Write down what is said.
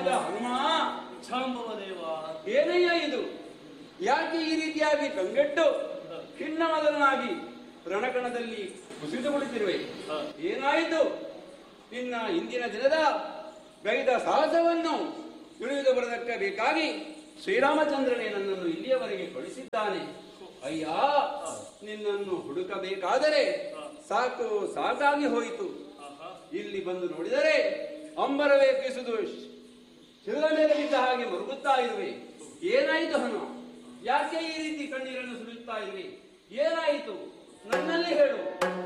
ಧರ್ಮಜ ಹನುಮ ಜಾಂಬವ ದೇವ ಏನಯ್ಯ ಇದು ಯಾಕೆ ಈ ರೀತಿಯಾಗಿ ಕಂಗೆಟ್ಟು ಖಿನ್ನಮದನಾಗಿ ರಣಕಣದಲ್ಲಿ ಕುಸಿದು ಕುಳಿತಿರುವೆ ಹ. ಏನಾಯಿತು ನಿನ್ನ ಇಂದಿನ ದಿನದ ಗೈದ ಸಾಹಸವನ್ನು ತಿಳಿದು ಬರದಕ್ಕೆ ಬೇಕಾಗಿ ಶ್ರೀರಾಮಚಂದ್ರನೇ ನನ್ನನ್ನು ಇಲ್ಲಿಯವರೆಗೆ ಕಳಿಸಿದ್ದಾನೆ ಅಯ್ಯ ನಿನ್ನನ್ನು ಹುಡುಕಬೇಕಾದರೆ ಸಾಕು ಸಾಕಾಗಿ ಹೋಯಿತು ಆಹಾ ಇಲ್ಲಿ ಬಂದು ನೋಡಿದರೆ ಅಂಬರವೇ ಕಿಸುದು ಶಿರದ ಮೇಲೆ ಬಿದ್ದ ಹಾಗೆ ಮರುಗುತ್ತಾ ಇರುವೆ ಏನಾಯಿತು ಹನು ಯಾಕೆ ಈ ರೀತಿ ಕಣ್ಣೀರನ್ನು ಸುರಿಯುತ್ತಾ ಇರುವೆ ಏನಾಯಿತು ನನ್ನಲ್ಲಿ ಹೇಳು